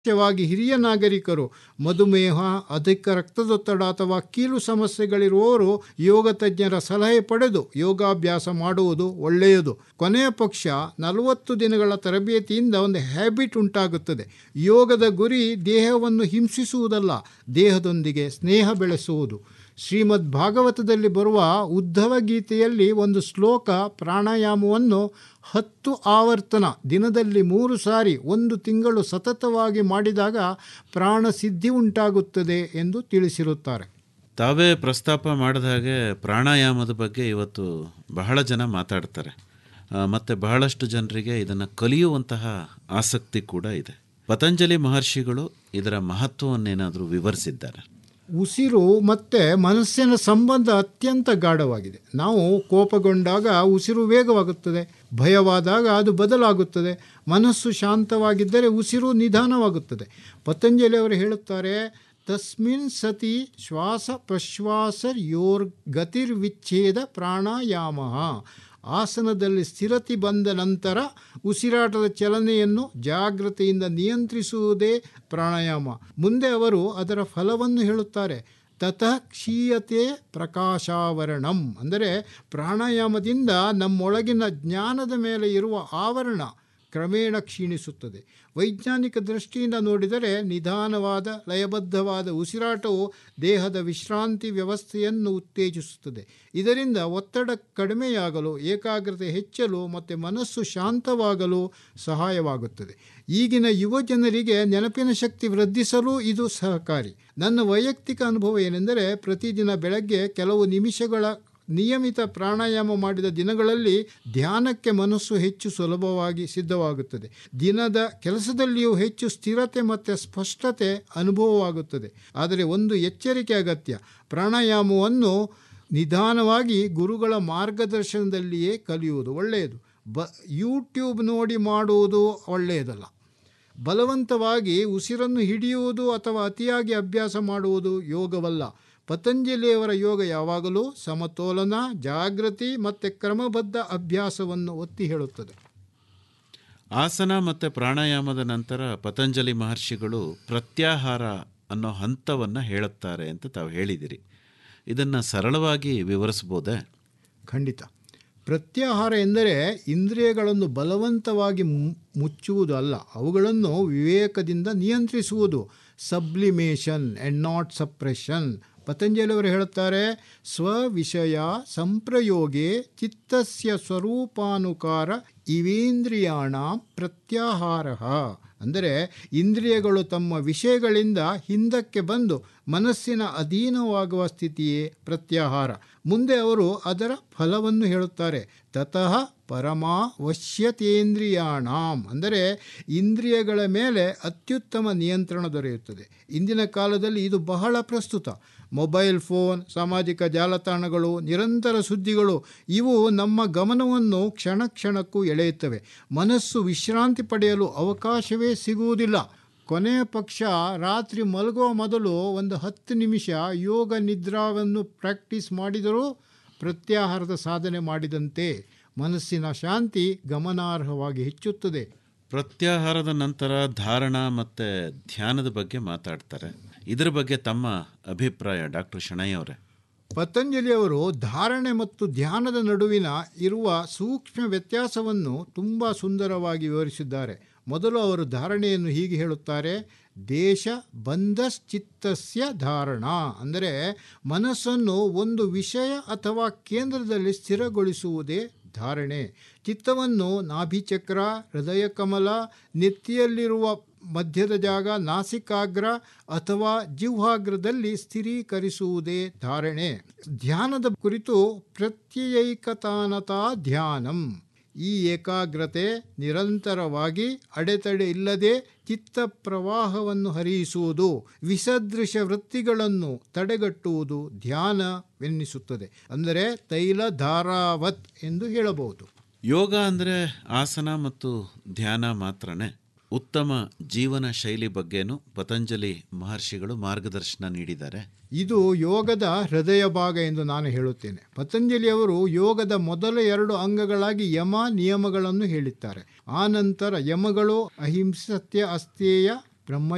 ಮುಖ್ಯವಾಗಿ ಹಿರಿಯ ನಾಗರಿಕರು ಮಧುಮೇಹ ಅಧಿಕ ರಕ್ತದೊತ್ತಡ ಅಥವಾ ಕೀಲು ಸಮಸ್ಯೆಗಳಿರುವವರು ಯೋಗ ತಜ್ಞರ ಸಲಹೆ ಪಡೆದು ಯೋಗಾಭ್ಯಾಸ ಮಾಡುವುದು ಒಳ್ಳೆಯದು ಕೊನೆಯ ಪಕ್ಷ ನಲವತ್ತು ದಿನಗಳ ತರಬೇತಿಯಿಂದ ಒಂದು ಹ್ಯಾಬಿಟ್ ಉಂಟಾಗುತ್ತದೆ ಯೋಗದ ಗುರಿ ದೇಹವನ್ನು ಹಿಂಸಿಸುವುದಲ್ಲ ದೇಹದೊಂದಿಗೆ ಸ್ನೇಹ ಬೆಳೆಸುವುದು ಶ್ರೀಮದ್ ಭಾಗವತದಲ್ಲಿ ಬರುವ ಉದ್ಧವ ಗೀತೆಯಲ್ಲಿ ಒಂದು ಶ್ಲೋಕ ಪ್ರಾಣಾಯಾಮವನ್ನು ಹತ್ತು ಆವರ್ತನ ದಿನದಲ್ಲಿ ಮೂರು ಸಾರಿ ಒಂದು ತಿಂಗಳು ಸತತವಾಗಿ ಮಾಡಿದಾಗ ಪ್ರಾಣ ಸಿದ್ಧಿ ಉಂಟಾಗುತ್ತದೆ ಎಂದು ತಿಳಿಸಿರುತ್ತಾರೆ ತಾವೇ ಪ್ರಸ್ತಾಪ ಮಾಡಿದ ಹಾಗೆ ಪ್ರಾಣಾಯಾಮದ ಬಗ್ಗೆ ಇವತ್ತು ಬಹಳ ಜನ ಮಾತಾಡ್ತಾರೆ ಆ, ಮತ್ತೆ ಬಹಳಷ್ಟು ಜನರಿಗೆ ಇದನ್ನು ಕಲಿಯುವಂತಹ ಆಸಕ್ತಿ ಕೂಡ ಇದೆ ಪತಂಜಲಿ ಮಹರ್ಷಿಗಳು ಇದರ ಮಹತ್ವವನ್ನೇನಾದರೂ ವಿವರಿಸಿದ್ದಾರೆ ಉಸಿರು ಮತ್ತು ಮನಸ್ಸಿನ ಸಂಬಂಧ ಅತ್ಯಂತ ಗಾಢವಾಗಿದೆ ನಾವು ಕೋಪಗೊಂಡಾಗ ಉಸಿರು ವೇಗವಾಗುತ್ತದೆ ಭಯವಾದಾಗ ಅದು ಬದಲಾಗುತ್ತದೆ ಮನಸ್ಸು ಶಾಂತವಾಗಿದ್ದರೆ ಉಸಿರು ನಿಧಾನವಾಗುತ್ತದೆ ಪತಂಜಲಿ ಅವರು ಹೇಳುತ್ತಾರೆ ತಸ್ಮಿನ್ ಸತಿ ಶ್ವಾಸ ಪ್ರಶ್ವಾಸ ಯೋರ್ ಗತಿರ್ವಿಚ್ಛೇದ ಪ್ರಾಣಾಯಾಮ ಆಸನದಲ್ಲಿ ಸ್ಥಿರತೆ ಬಂದ ನಂತರ ಉಸಿರಾಟದ ಚಲನೆಯನ್ನು ಜಾಗ್ರತೆಯಿಂದ ನಿಯಂತ್ರಿಸುವುದೇ ಪ್ರಾಣಾಯಾಮ ಮುಂದೆ ಅವರು ಅದರ ಫಲವನ್ನು ಹೇಳುತ್ತಾರೆ ತತಃ ಕ್ಷೀಯತೆ ಪ್ರಕಾಶಾವರಣಂ ಅಂದರೆ ಪ್ರಾಣಾಯಾಮದಿಂದ ನಮ್ಮೊಳಗಿನ ಜ್ಞಾನದ ಮೇಲೆ ಇರುವ ಆವರಣ ಕ್ರಮೇಣ ಕ್ಷೀಣಿಸುತ್ತದೆ ವೈಜ್ಞಾನಿಕ ದೃಷ್ಟಿಯಿಂದ ನೋಡಿದರೆ ನಿಧಾನವಾದ ಲಯಬದ್ಧವಾದ ಉಸಿರಾಟವು ದೇಹದ ವಿಶ್ರಾಂತಿ ವ್ಯವಸ್ಥೆಯನ್ನು ಉತ್ತೇಜಿಸುತ್ತದೆ ಇದರಿಂದ ಒತ್ತಡ ಕಡಿಮೆಯಾಗಲು ಏಕಾಗ್ರತೆ ಹೆಚ್ಚಲು ಮತ್ತು ಮನಸ್ಸು ಶಾಂತವಾಗಲು ಸಹಾಯವಾಗುತ್ತದೆ ಈಗಿನ ಯುವ ಜನರಿಗೆ ನೆನಪಿನ ಶಕ್ತಿ ವೃದ್ಧಿಸಲು ಇದು ಸಹಕಾರಿ ನನ್ನ ವೈಯಕ್ತಿಕ ಅನುಭವ ಏನೆಂದರೆ ಪ್ರತಿದಿನ ಬೆಳಗ್ಗೆ ಕೆಲವು ನಿಮಿಷಗಳ ನಿಯಮಿತ ಪ್ರಾಣಾಯಾಮ ಮಾಡಿದ ದಿನಗಳಲ್ಲಿ ಧ್ಯಾನಕ್ಕೆ ಮನಸ್ಸು ಹೆಚ್ಚು ಸುಲಭವಾಗಿ ಸಿದ್ಧವಾಗುತ್ತದೆ ದಿನದ ಕೆಲಸದಲ್ಲಿಯೂ ಹೆಚ್ಚು ಸ್ಥಿರತೆ ಮತ್ತು ಸ್ಪಷ್ಟತೆ ಅನುಭವವಾಗುತ್ತದೆ ಆದರೆ ಒಂದು ಎಚ್ಚರಿಕೆ ಅಗತ್ಯ ಪ್ರಾಣಾಯಾಮವನ್ನು ನಿಧಾನವಾಗಿ ಗುರುಗಳ ಮಾರ್ಗದರ್ಶನದಲ್ಲಿಯೇ ಕಲಿಯುವುದು ಒಳ್ಳೆಯದು ಬ ಯೂಟ್ಯೂಬ್ ನೋಡಿ ಮಾಡುವುದು ಒಳ್ಳೆಯದಲ್ಲ ಬಲವಂತವಾಗಿ ಉಸಿರನ್ನು ಹಿಡಿಯುವುದು ಅಥವಾ ಅತಿಯಾಗಿ ಅಭ್ಯಾಸ ಮಾಡುವುದು ಯೋಗವಲ್ಲ ಪತಂಜಲಿಯವರ ಯೋಗ ಯಾವಾಗಲೂ ಸಮತೋಲನ ಜಾಗೃತಿ ಮತ್ತು ಕ್ರಮಬದ್ಧ ಅಭ್ಯಾಸವನ್ನು ಒತ್ತಿ ಹೇಳುತ್ತದೆ ಆಸನ ಮತ್ತು ಪ್ರಾಣಾಯಾಮದ ನಂತರ ಪತಂಜಲಿ ಮಹರ್ಷಿಗಳು ಪ್ರತ್ಯಾಹಾರ ಅನ್ನೋ ಹಂತವನ್ನು ಹೇಳುತ್ತಾರೆ ಅಂತ ತಾವು ಹೇಳಿದಿರಿ ಇದನ್ನು ಸರಳವಾಗಿ ವಿವರಿಸ್ಬೋದೇ ಖಂಡಿತ ಪ್ರತ್ಯಾಹಾರ ಎಂದರೆ ಇಂದ್ರಿಯಗಳನ್ನು ಬಲವಂತವಾಗಿ ಮು- ಮುಚ್ಚುವುದು ಅಲ್ಲ ಅವುಗಳನ್ನು ವಿವೇಕದಿಂದ ನಿಯಂತ್ರಿಸುವುದು ಸಬ್ಲಿಮೇಷನ್ ಆ್ಯಂಡ್ ನಾಟ್ ಸಪ್ರೆಷನ್ ಪತಂಜಲಿಯವರು ಹೇಳುತ್ತಾರೆ ಸ್ವವಿಷಯ ಸಂಪ್ರಯೋಗೆ ಚಿತ್ತಸ್ಯ ಸ್ವರೂಪಾನುಕಾರ ಇವೇಂದ್ರಿಯಾಣ ಪ್ರತ್ಯಾಹಾರ ಅಂದರೆ ಇಂದ್ರಿಯಗಳು ತಮ್ಮ ವಿಷಯಗಳಿಂದ ಹಿಂದಕ್ಕೆ ಬಂದು ಮನಸ್ಸಿನ ಅಧೀನವಾಗುವ ಸ್ಥಿತಿಯೇ ಪ್ರತ್ಯಾಹಾರ ಮುಂದೆ ಅವರು ಅದರ ಫಲವನ್ನು ಹೇಳುತ್ತಾರೆ ತತಃ ಪರಮಾವಶ್ಯತೇಂದ್ರಿಯಾಣಾಂ ಅಂದರೆ ಇಂದ್ರಿಯಗಳ ಮೇಲೆ ಅತ್ಯುತ್ತಮ ನಿಯಂತ್ರಣ ದೊರೆಯುತ್ತದೆ ಇಂದಿನ ಕಾಲದಲ್ಲಿ ಇದು ಬಹಳ ಪ್ರಸ್ತುತ ಮೊಬೈಲ್ ಫೋನ್ ಸಾಮಾಜಿಕ ಜಾಲತಾಣಗಳು ನಿರಂತರ ಸುದ್ದಿಗಳು ಇವು ನಮ್ಮ ಗಮನವನ್ನು ಕ್ಷಣ ಕ್ಷಣಕ್ಕೂ ಎಳೆಯುತ್ತವೆ ಮನಸ್ಸು ವಿಶ್ರಾಂತಿ ಪಡೆಯಲು ಅವಕಾಶವೇ ಸಿಗುವುದಿಲ್ಲ ಕೊನೆಯ ಪಕ್ಷ ರಾತ್ರಿ ಮಲಗುವ ಮೊದಲು ಒಂದು ಹತ್ತು ನಿಮಿಷ ಯೋಗ ನಿದ್ರಾವನ್ನು ಪ್ರಾಕ್ಟೀಸ್ ಮಾಡಿದರೂ ಪ್ರತ್ಯಾಹಾರದ ಸಾಧನೆ ಮಾಡಿದಂತೆ ಮನಸ್ಸಿನ ಶಾಂತಿ ಗಮನಾರ್ಹವಾಗಿ ಹೆಚ್ಚುತ್ತದೆ ಪ್ರತ್ಯಾಹಾರದ ನಂತರ ಧಾರಣ ಮತ್ತು ಧ್ಯಾನದ ಬಗ್ಗೆ ಮಾತಾಡ್ತಾರೆ ಇದರ ಬಗ್ಗೆ ತಮ್ಮ ಅಭಿಪ್ರಾಯ ಡಾಕ್ಟರ್ ಶಣೈ ಅವರೇ ಪತಂಜಲಿಯವರು ಧಾರಣೆ ಮತ್ತು ಧ್ಯಾನದ ನಡುವಿನ ಇರುವ ಸೂಕ್ಷ್ಮ ವ್ಯತ್ಯಾಸವನ್ನು ತುಂಬ ಸುಂದರವಾಗಿ ವಿವರಿಸಿದ್ದಾರೆ ಮೊದಲು ಅವರು ಧಾರಣೆಯನ್ನು ಹೀಗೆ ಹೇಳುತ್ತಾರೆ ದೇಶ ಬಂಧಶ್ಚಿತ್ತಸ್ಯ ಧಾರಣ ಅಂದರೆ ಮನಸ್ಸನ್ನು ಒಂದು ವಿಷಯ ಅಥವಾ ಕೇಂದ್ರದಲ್ಲಿ ಸ್ಥಿರಗೊಳಿಸುವುದೇ ಧಾರಣೆ ಚಿತ್ತವನ್ನು ನಾಭಿಚಕ್ರ ಹೃದಯ ಕಮಲ ನೆತ್ತಿಯಲ್ಲಿರುವ ಮಧ್ಯದ ಜಾಗ ನಾಸಿಕಾಗ್ರ ಅಥವಾ ಜಿಹ್ವಾಗ್ರದಲ್ಲಿ ಸ್ಥಿರೀಕರಿಸುವುದೇ ಧಾರಣೆ ಧ್ಯಾನದ ಕುರಿತು ಪ್ರತ್ಯಯೈಕತಾನತಾ ಧ್ಯಾನಂ ಈ ಏಕಾಗ್ರತೆ ನಿರಂತರವಾಗಿ ಅಡೆತಡೆ ಇಲ್ಲದೆ ಚಿತ್ತ ಪ್ರವಾಹವನ್ನು ಹರಿಯಿಸುವುದು ವಿಸದೃಶ ವೃತ್ತಿಗಳನ್ನು ತಡೆಗಟ್ಟುವುದು ಧ್ಯಾನವೆನ್ನಿಸುತ್ತದೆ ಅಂದರೆ ತೈಲ ಧಾರಾವತ್ ಎಂದು ಹೇಳಬಹುದು ಯೋಗ ಅಂದರೆ ಆಸನ ಮತ್ತು ಧ್ಯಾನ ಮಾತ್ರನೇ ಉತ್ತಮ ಜೀವನ ಶೈಲಿ ಬಗ್ಗೆನೂ ಪತಂಜಲಿ ಮಹರ್ಷಿಗಳು ಮಾರ್ಗದರ್ಶನ ನೀಡಿದ್ದಾರೆ ಇದು ಯೋಗದ ಹೃದಯ ಭಾಗ ಎಂದು ನಾನು ಹೇಳುತ್ತೇನೆ ಪತಂಜಲಿಯವರು ಯೋಗದ ಮೊದಲ ಎರಡು ಅಂಗಗಳಾಗಿ ಯಮ ನಿಯಮಗಳನ್ನು ಹೇಳಿದ್ದಾರೆ ಆ ನಂತರ ಯಮಗಳು ಅಹಿಂಸತ್ಯ ಅಸ್ಥೇಯ ಬ್ರಹ್ಮ